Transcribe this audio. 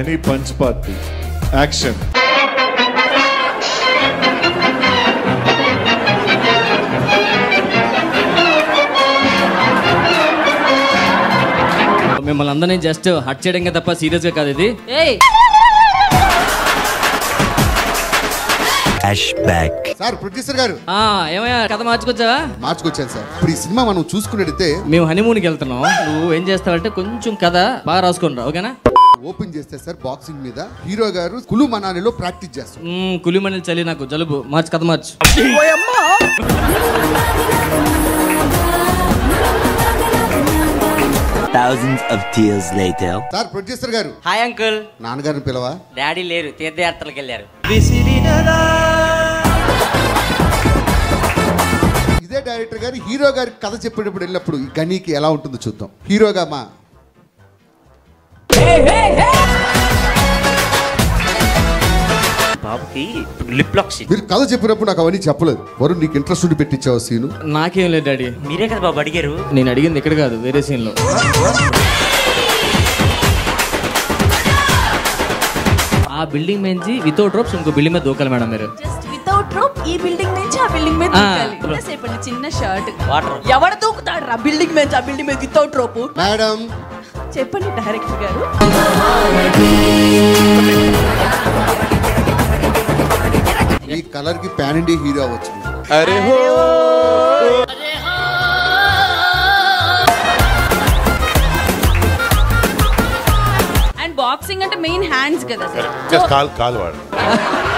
Any punch party action మిమ్మల్ని అందరినీ just hot చేయడం తప్ప సీరియస్ గా కాదు ఇది ఏయ్ సార్ ప్రొడ్యూసర్ గారు ఆ ఏమయ్యా కథ మార్చుకొచ్చావా మార్చుకొచ్చాను సార్ ఇప్పుడు ఈ సినిమా మనం చూసుకున్నట్టయితే మేము హనీమూన్కి వెళ్తున్నాం నువ్వు ఏం చేస్తావంటే కొంచెం కథ బాగా రాసుకుని రా ఓకేనా ఓపెన్ చేస్తే సార్ బాక్సింగ్ మీద హీరో గారు కులు మనాలిలో ప్రాక్టీస్ చేస్తారు మ్మ్, కులిమణి చలి నాకు జలుబు మార్చు కథ మార్చు Thousands of tears later. Sir producer గారు హాయ్ అంకుల్ నాన్నగారిని పిలవా డాడీ లేరు తీర్థయాత్రలకు వెళ్ళారు ఇదే డైరెక్టర్ గారు హీరో గారికి కథ చెప్పేటప్పుడు వెళ్ళినప్పుడు ఈ గనీకి ఎలా ఉంటుందో చూద్దాం హీరోగా మా బాబుకి లిప్ లాక్ సీన్ మీరు కథ చెప్పినప్పుడు నాకు అవన్నీ చెప్పలేదు వరుణ్ నీకు ఇంట్రెస్ట్ ఉండి పెట్టించావు సీను నాకేం లేదు డాడీ మీరే కదా బాబు అడిగారు నేను అడిగింది ఇక్కడ కాదు వేరే సీన్ లో ఆ బిల్డింగ్ నుంచి వితౌట్ రోప్స్ ఇంకో బిల్డింగ్ మీద దూకాలి మేడం మీరు జస్ట్ వితౌట్ రోప్ ఈ బిల్డింగ్ నుంచి ఆ బిల్డింగ్ మీద ఆ. దూకాలి ఎంతసేపు అండి చిన్న షర్ట్ వాటర్ ఎవడు దూకుతాడు రా బిల్డింగ్ మీద ఆ బిల్డింగ్ మీద వితౌట్ రోప్ మేడం చెప్పండి డైరెక్టర్ గారు ఈ కలర్ కి పాన్ ఇండియా హీరో అవ్వచ్చు అండ్ బాక్సింగ్ అంటే మెయిన్ హ్యాండ్స్ కదా సార్ జస్ట్ కాల్ కాల్ వాడు